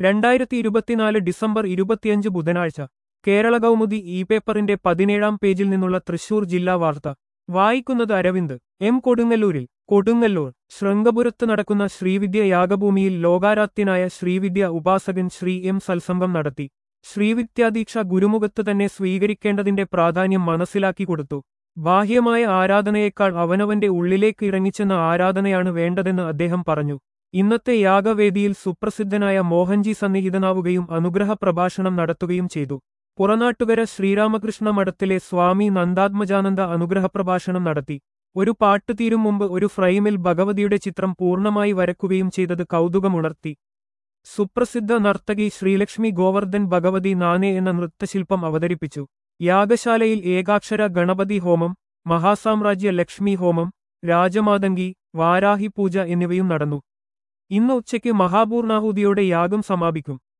രണ്ടായിരത്തി ഇരുപത്തിനാല് ഡിസംബർ ഇരുപത്തിയഞ്ച് ബുധനാഴ്ച കേരള കൗമുദി ഇ പേപ്പറിന്റെ പതിനേഴാം പേജിൽ നിന്നുള്ള തൃശൂർ ജില്ലാ വാർത്ത വായിക്കുന്നത് അരവിന്ദ് എം കൊടുങ്ങല്ലൂരിൽ കൊടുങ്ങല്ലൂർ ശൃംഗപുരത്ത് നടക്കുന്ന ശ്രീവിദ്യ യാഗഭൂമിയിൽ ലോകാരാധ്യനായ ശ്രീവിദ്യ ഉപാസകൻ ശ്രീ എം സത്സംഗം നടത്തി ശ്രീവിദ്യാദീക്ഷ ഗുരുമുഖത്ത് തന്നെ സ്വീകരിക്കേണ്ടതിന്റെ പ്രാധാന്യം മനസ്സിലാക്കി കൊടുത്തു ബാഹ്യമായ ആരാധനയേക്കാൾ അവനവന്റെ ഉള്ളിലേക്ക് ഇറങ്ങിച്ചെന്ന ആരാധനയാണ് വേണ്ടതെന്ന് അദ്ദേഹം പറഞ്ഞു ഇന്നത്തെ യാഗവേദിയിൽ സുപ്രസിദ്ധനായ മോഹൻജി സന്നിഹിതനാവുകയും അനുഗ്രഹ പ്രഭാഷണം നടത്തുകയും ചെയ്തു പുറനാട്ടുകര ശ്രീരാമകൃഷ്ണ മഠത്തിലെ സ്വാമി നന്ദാത്മജാനന്ദ അനുഗ്രഹ പ്രഭാഷണം നടത്തി ഒരു പാട്ട് തീരും മുമ്പ് ഒരു ഫ്രെയിമിൽ ഭഗവതിയുടെ ചിത്രം പൂർണ്ണമായി വരക്കുകയും ചെയ്തത് കൗതുകമുണർത്തി സുപ്രസിദ്ധ നർത്തകി ശ്രീലക്ഷ്മി ഗോവർദ്ധൻ ഭഗവതി നാനെ എന്ന നൃത്തശില്പം അവതരിപ്പിച്ചു യാഗശാലയിൽ ഏകാക്ഷര ഗണപതി ഹോമം മഹാസാമ്രാജ്യ ലക്ഷ്മി ഹോമം രാജമാതങ്കി വാരാഹി പൂജ എന്നിവയും നടന്നു ഇന്ന് ഉച്ചയ്ക്ക് മഹാപൂർണാഹുതിയോടെ യാഗം സമാപിക്കും